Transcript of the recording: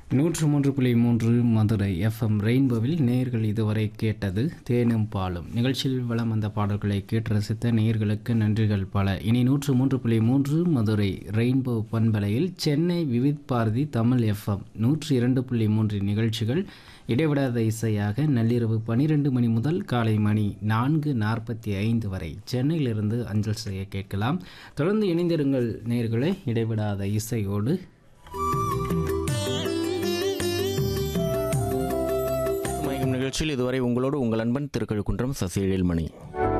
நூற்று மூன்று புள்ளி மூன்று மதுரை எஃப்எம் ரெயின்போவில் நேர்கள் இதுவரை கேட்டது தேனும் பாலும் நிகழ்ச்சியில் வளம் வந்த பாடல்களை கேட்டு ரசித்த நேயர்களுக்கு நன்றிகள் பல இனி நூற்று மூன்று புள்ளி மூன்று மதுரை ரெயின்போ பண்பலையில் சென்னை விவித் பாரதி தமிழ் எஃப்எம் நூற்று இரண்டு புள்ளி மூன்று நிகழ்ச்சிகள் இடைவிடாத இசையாக நள்ளிரவு பனிரெண்டு மணி முதல் காலை மணி நான்கு நாற்பத்தி ஐந்து வரை சென்னையிலிருந்து அஞ்சல் செய்ய கேட்கலாம் தொடர்ந்து இணைந்திருங்கள் நேயர்களே இடைவிடாத இசையோடு மயக்கம் நிகழ்ச்சியில் இதுவரை உங்களோடு உங்கள் அன்பன் திருக்கழுக்குன்றம் சசிஎழில் மணி